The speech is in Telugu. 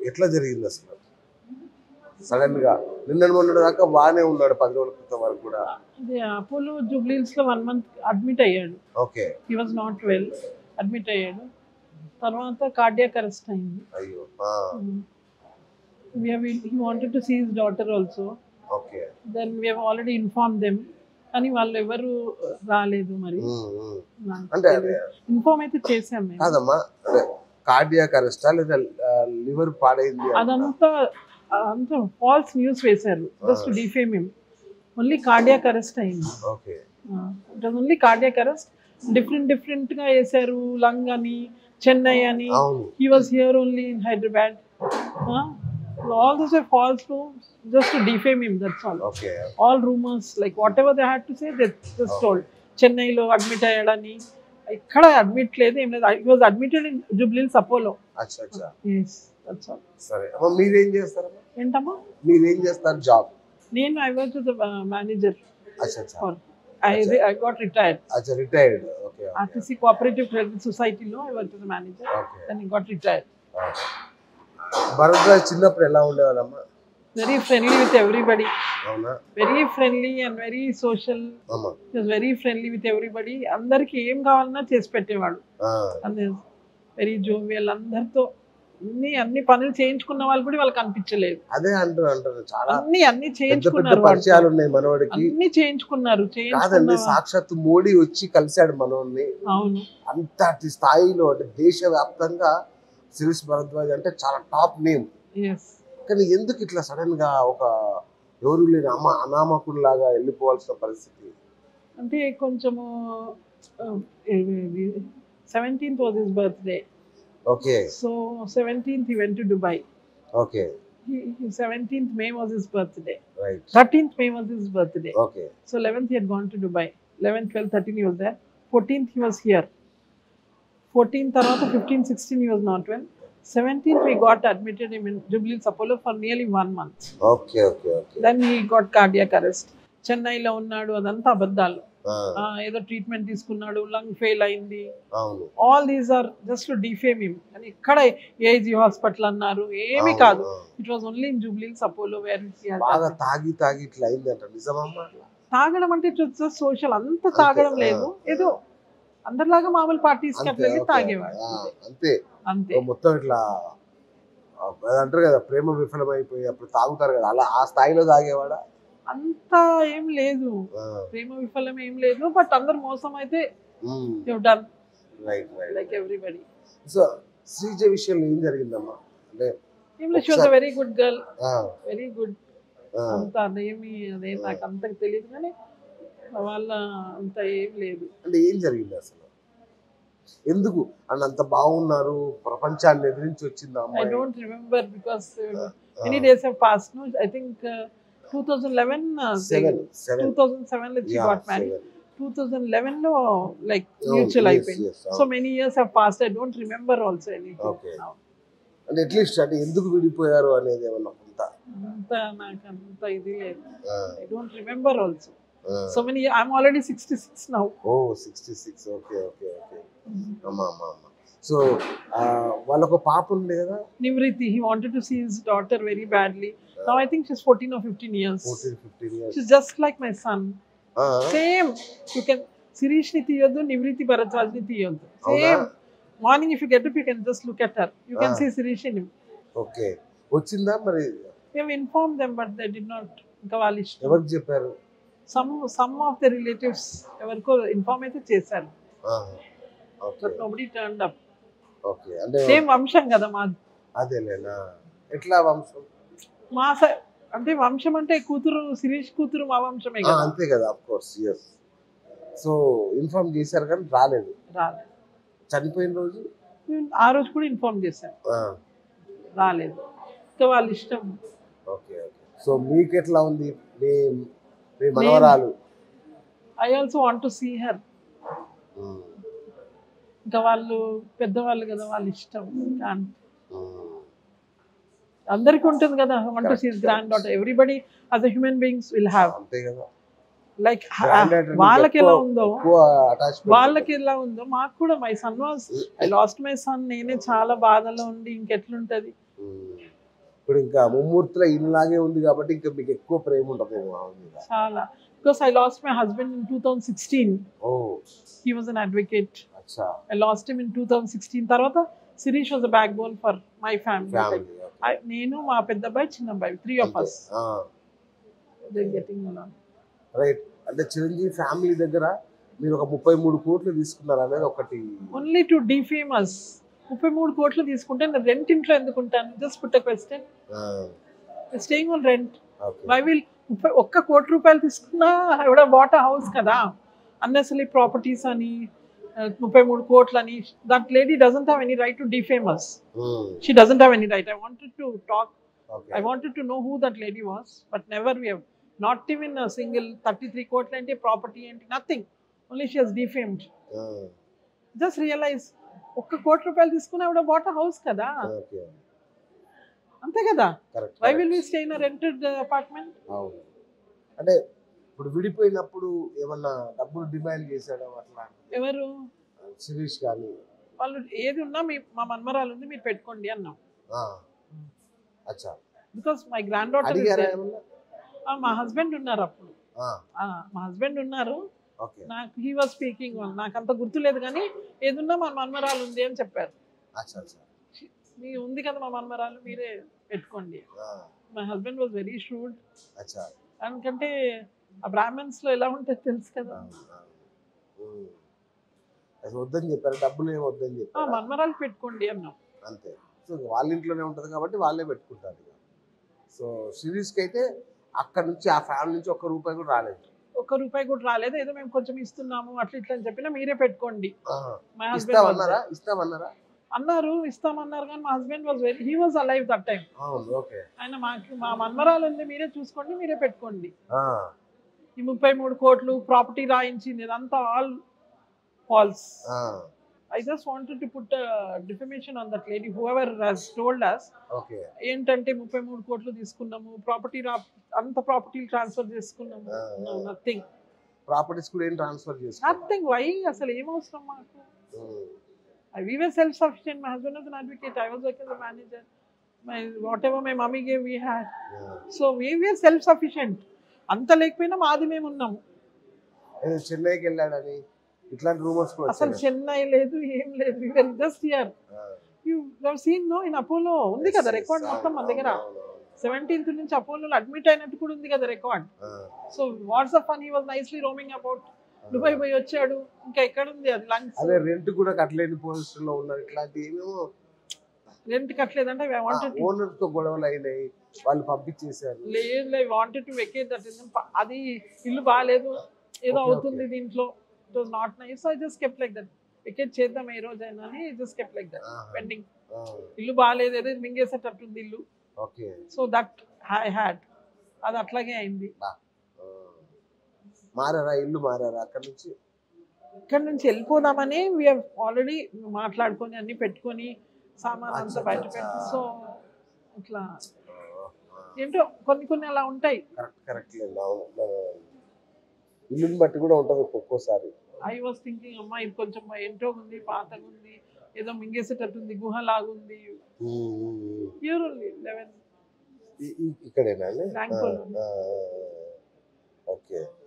ఎట్లా జరిగింది అసలు సడన్ గా నిన్న మొన్నటి దాకా బాగానే ఉన్నాడు పది రోజుల క్రితం వరకు కూడా ఇది అపోలో జూబ్లీస్ లో వన్ మంత్ అడ్మిట్ అయ్యాడు okay he was not well admit అయ్యాడు తర్వాత కార్డియాక్ అరెస్ట్ అయింది అయ్యో ఆ, he wanted to see his daughter also okay then we already inform them కానీ వాళ్ళు ఎవరు రాలేదు మరి ఉమ్, ఉమ్. అంటే అదే ఇన్ఫార్మ్ అయితే చేసాం మేము కాదమ్మా అదే కార్డియాక్ అరెస్టా లేదా లివర్ పాడైంది అంటారా? అదంతా అంతా ఫాల్స్ న్యూస్ వేశారు just defame him only cardiac arrest అయింది okay it was only cardiac arrest different different గా వేశారు లంగ్ అని చెన్నై అని అవును he was here only in Hyderabad. Huh? All those are false rumors just to defame him, that's all. Okay All rumors, like whatever they had to say, they just told. చెన్నైలో అడ్మిట్ అయ్యాడని ఇక్కడ అడ్మిట్ లేదు ఏం లేదు I was admitted in Jubilee Hills Apollo అచ్చా అచ్చా ఎస్ దట్స్ ఆల్ సరే అమ్మ మీరేం చేస్తారమ్మా ఏంటమ్మా మీరేం చేస్తారు జాబ్ నేను ఐ వర్క్ ద మేనేజర్ అచ్చా అచ్చా for I I got retired అచ్చా retired okay RTC cooperative credit సొసైటీలో I work the manager okay and got retired Bharadwaj చిన్నప్పుడు ఎలా ఉండేవాళ్ళమ్మా వెరీ ఫ్రెండ్లీ విత్ ఎవ్రీబడి అవునా very friendly and very social అమ్మా was very friendly with everybody అందరికి ఏం కావాలన్నా చేసి పెట్టేవాడు ఆ, అంతే వెరీ జోవియల్ అందరితో అన్ని అన్ని పనులు చేయించుకున్న వాళ్ళు కూడా వాళ్ళకి అనిపించలేదు అదే అంటారు అంటారు చాలా అన్ని అన్ని పెద్ద పెద్ద చేయించుకున్నారు పరిచయాలు వాళ్ళతో. ఉన్నాయి మనవాడికి అన్ని చేయించుకున్నారు కాదండి చేయించుకున్న సాక్షాత్ మోడీ వచ్చి కలిశాడు మనోడిని అవును అంతటి స్థాయిలో అంటే దేశవ్యాప్తంగా శిరీష్ భరద్వాజ్ అంటే చాలా టాప్ నేమ్ ఎస్ కానీ ఎందుకు ఇట్లా సడన్ గా ఒక ఎవరు లేని అమ్మ అనామకుల్లాగా వెళ్ళిపోవాల్సిన పరిస్థితి అంటే కొంచెము seventeenth was his birthday okay so seventeenth he went to Dubai okay seventeenth May was his birthday right thirteenth May was his birthday okay So 11th he had gone to Dubai. 11th, 12th, 13th he was there. 14th he was here. 14th తర్వాత 15th, 16th he was not well. 17th we got admitted him in Jubilees Apollo for nearly one month. Okay okay okay Then he got cardiac arrest. చెన్నైలో ఉన్నాడు అదంతా అబద్ధాలు ఆ, ఏదో ట్రీట్మెంట్ తీసుకున్నాడు లంగ్ ఫెయిల్ అయింది అవును all these are just to defame him అని ఇక్కడ ఏజీ హాస్పిటల్ అన్నారు ఏమీ అవును, కాదు అవును. It was only in Jubilees Apollo where బాగా తాగి తాగి ఇట్లా అయిందంట నిజమమ్మా తాగడం అంటే ఇట్స్ సోషల్ అంత తాగడం అంతే, లేదు ఆ, ఏదో అందరిలాగా మామూలు పార్టీస్ కి అంతే అట్లా వెళ్ళి ఓకే, తాగేవాడు ఆ, అంతే అంతే మొత్తం ఇట్లా ఆ, అది అంటారు కదా ప్రేమ విఫలమైపోయి అప్పుడు తాగుతారు కదా అలా ఆ స్థాయిలో తాగేవాడా అంత ఏం లేదు ఆ, ప్రేమ విఫలం ఏం లేదు బట్ అందరు మోసం అయితే um, done right right like everybody so Sreeja విషయంలో ఏం జరిగిందమ్మా అంటే English was a very good girl ఆ, వెరీ గుడ్ ఆ, అంత అదేమి అదే నాకు అంతకు తెలియదు కానీ వాళ్ళ అంత ఏం లేదు అంటే ఏం జరిగింది అసలు ఎందుకు అని అంత బాగున్నారు ప్రపంచాన్ని ఎదిరించి వచ్చింది ఆ ఐ అమ్మాయి డోంట్ రిమెంబర్ బికాస్ ఆ, many days have pass no I think two thousand eleven seven two seven thousand seven లో yeah, got married seven. Two thousand eleven లో లైక్ అవును, మ్యూచువల్ yes, అయిపోయింది yes, అవును. So many years have past I don't remember also anything Okay. అంటే అట్లీస్ట్ అంటే ఎందుకు విడిపోయారు అనేది ఏమన్నా కొంత అంత నాకు అంత ఇది లేదు ఆ, ఐ డోంట్ రిమెంబర్ ఆల్సో ఆ. So many I'm already sixty six now oh sixty six okay okay okay అమ్మా అమ్మా అమ్మా సో వాళ్ళకు పాప ఉంది కదా Nivrutti he wanted to see his daughter very badly now I think she's fourteen or fifteen years fourteen fifteen years she's just like my son same you can Shirish ని తీయొద్దు నివృత్తి భరద్వాజ్ ని తీయొద్దు same morning if you get up you can just look at her you can Ah. See Shirish in okay వచ్చిందా మరి మేము inform them but they did not ఇంకా వాళ్ళ ఇష్టం ఎవరికి చెప్పారు some some of the relatives ఎవరికో ఇన్ఫార్మ్ అయితే చేశారు okay but nobody turn up okay అంటే సేమ్ వంశం కదా మా అదేలేనా ఎట్లా వంశం మా సై- అంటే వంశం అంటే కూతురు శిరీష్ కూతురు మా వంశమే ఆ, కదా అంతే కదా of course yes so inform చేశారు కానీ రాలేదు రాలేదు చనిపోయిన రోజు ఆ రోజు కూడా ఇన్ఫార్మ్ చేశాను ఆ, రాలేదు ఇంకా వాళ్ళ ఇష్టం ఓకే ఓకే సో మీకు ఎట్లా ఉంది మీ మీ మనవరాలు I also want to see her um, ఇంకా వాళ్ళు పెద్దవాళ్ళు కదా వాళ్ళ ఇష్టం కాన్- ఉమ్. అందరికీ ఉంటుంది కదా want to see granddaughter everybody us human beings will have అంతే కదా లైక్ Granddaughter ని వాళ్ళకి ఎలా ఎక్కువ- ఉందో ఎక్కువ అటాచ్మెంట్ వాళ్ళకి ఎలా ఉందో మాకు కూడా my son was I lost my son నేనే చాలా బాధలో ఉండి ఇంకెట్లుంటది ఇప్పుడు ఇంకా ముమ్మూర్తిలో ఇల్లాగే ఉంది కాబట్టి ఇంకా మీకు ఎక్కువ ప్రేమ ఉంటుంది ఆమె మీద చాలా because I lost my husband in two thousand sixteen oh he was an advocate అచ్చా I lost him in two thousand sixteen తర్వాత Shirish was a backbone for my family family నేను మా పెద్ద అబ్బాయి చిన్న అబ్బాయి three of us getting right అంటే చిరంజీవి ఫ్యామిలీ దగ్గర మీరు ఒక ముప్పై మూడు కోట్లు తీసుకున్నారు అనేది ఒకటి ఓన్లీ టు డిఫేమస్ ముప్పై మూడు కోట్లు తీసుకుంటే నేను రెంట్ ఇంట్లో ఎందుకు ఉంటాను just put question staying on rent okay I will ముప్పై ఒక్క కోటి రూపాయలు తీసుకున్నా ఆవిడ వాట్ హౌస్ కదా అన్నెసరీ ప్రాపర్టీస్ అని uh, ముప్పై మూడు కోట్లు అని that lady doesn't have any right to defamous she doesn't have any right I wanted to talk okay I wanted to know who that lady was, but never we have. Not even a single 33 కోట్ల అంటే ప్రాపర్టీ ఏంటి nothing only she has defamed just realize ఒక్క కోటి రూపాయలు తీసుకుని ఆవిడ బాట్ హౌస్ కదా ఓకే అంతే కదా correct why will we stay in rented apartment అవును అంటే ఇప్పుడు విడిపోయినప్పుడు ఏమన్నా డబ్బులు డిమాండ్ చేశాడు అట్లా ఎవరు శిరీష్ కానీ వాళ్ళు ఏది ఉన్నా మీ మా మన్మరాలు ఉంది మీరు పెట్టుకోండి అన్నాం ఆ. అచ్చా బికాస్ మై గ్రాండ్ అడిగారా డాటర్ ఏమన్నా మా హస్బెండ్ ఉన్నారు అప్పుడు ఆ, ఆ, మా హస్బెండ్ ఉన్నారు ఓకే నాకు హీ వాజ్ స్పీకింగ్ నాకు అంత గుర్తులేదు కానీ ఏదున్నా మా మన్మరాలు ఉంది అని చెప్పారు అచ్చా అచ్చా మీ ఉంది కదా మా మన్మరాలు మీరే పెట్టుకోండి ఆ, my husband was very shrewd అచ్చా ఎందుకంటే ఆ బ్రాహ్మణ్స్ లో ఎలా ఉంటుంది తెలుసు కదా అవును, అవును. ఉమ్. అసలు వద్దని చెప్పారు డబ్బులు ఏమి వద్దని ఆ చెప్పారు మన్మరాలు పెట్టుకోండి అన్నాం అంతే సో వాళ్ళ ఇంట్లోనే ఉంటుంది కాబట్టి వాళ్ళే పెట్టుకుంటారు ఇక సో సిరీస్కి అయితే అక్కడ నుంచి ఆ ఫ్యామిలీ నుంచి ఒక్క రూపాయి కూడా రాలేదు ఒక్క రూపాయి కూడా రాలేదు ఏదో మేము కొంచెం ఇస్తున్నాము అట్లా ఇట్లా అని చెప్పినా మీరే పెట్టుకోండి ఆహా. మై ఇస్తామన్నారా హస్బెండ్ ఇస్తామన్నారా అన్నారు ఇస్తామన్నారు కానీ మా husband was very he was alive that time అవును ఓకే ఆయన మాకు మా మన్మరాలు ఉంది మీరే చూసుకోండి మీరే పెట్టుకోండి ఆ, ఈ ముప్పై మూడు కోట్లు ప్రాపర్టీ రాయించింది ఇదంతా ఆల్ ఫాల్స్ ఆ, I just wanted to put defamation on that lady whoever has told us okay ఏంటంటే ముప్పై మూడు కోట్లు తీసుకున్నాము ప్రాపర్టీ రా అంత ప్రాపర్టీలు ట్రాన్స్ఫర్ చేసుకున్నాము Ah. నథింగ్ ప్రాపర్టీస్ కూడా ఏం ట్రాన్స్ఫర్ చేసుకోవాలి నథింగ్ వై అసలు ఏం అవసరం మాకు we were self sufficient my husband was an advocate I was work manager my whatever my mummy game we had so we we're self sufficient అంత లేకపోయినా మాది మేము ఉన్నాము చెన్నైకి వెళ్ళాడని ఇట్లాంటి రూమర్స్ కూడా అసలు వచ్చాయి చెన్నై లేదు ఏం లేదు we're just here you seen no in Apollo ఉంది కదా రికార్డ్ మొత్తం మన దగ్గర సెవెంటీన్త్ నుంచి అపోలో అడ్మిట్ అయినట్టు కూడా ఉంది కదా record so WhatsApp fun he was nicely roaming about Dubai పోయి వచ్చాడు ఇంకా ఎక్కడ ఉంది అది లంచ్ అదే రెంట్ కూడా కట్టలేని పొజిషన్ లో ఉన్నారు ఇట్లాంటి ఏమేమో రెంట్ కట్టలేదంటే ఐ వాంటెడ్ ఓనర్ తో గొడవలు అయినాయి వాళ్ళు పంపించేశారు లేదు లేదు వాంటెడ్ టు వెకేట్ దట్ అది ఇల్లు బాగాలేదు ఏదో Okay, అవుతుంది దీంట్లో it was not nice I just kept like that vacate చేద్దాం ఏ రోజైనా అని just kept like that pending ఇల్లు బాగాలేదు ఏదో మింగేసేటట్టుంది ఇల్లు okay so that I had అది అట్లాగే అయింది మారారా ఇల్లు మారారా అక్కడ నుంచి ఇక్కడ నుంచి వెళ్ళిపోదామని వీ ఆల్రెడీ మాట్లాడుకొని అన్ని పెట్టుకొని సామాన్ అంతా బయట పెట్టి సో ఇట్లా ఏంటో కొన్ని కొన్ని అలా ఉంటాయి కరెక్ట్ కరెక్ట్ లేదు అవును. మన ఇల్లుని బట్టి కూడా ఉంటది ఒక్కోసారి ఐ వాస్ థింకింగ్ అమ్మా ఇది కొంచెం ఏంటో ఉంది పాతగా ఉంది ఏదో మింగేసేటట్టుంది గుహ లాగుంది ఉమ్, ఉమ్, ఉమ్. ప్యూర్ లెవెన్ ఇ- ఇ- ఇక్కడేనా అండి? బ్యాంకులో. ఆ, ఆ, ఆ. ఓకే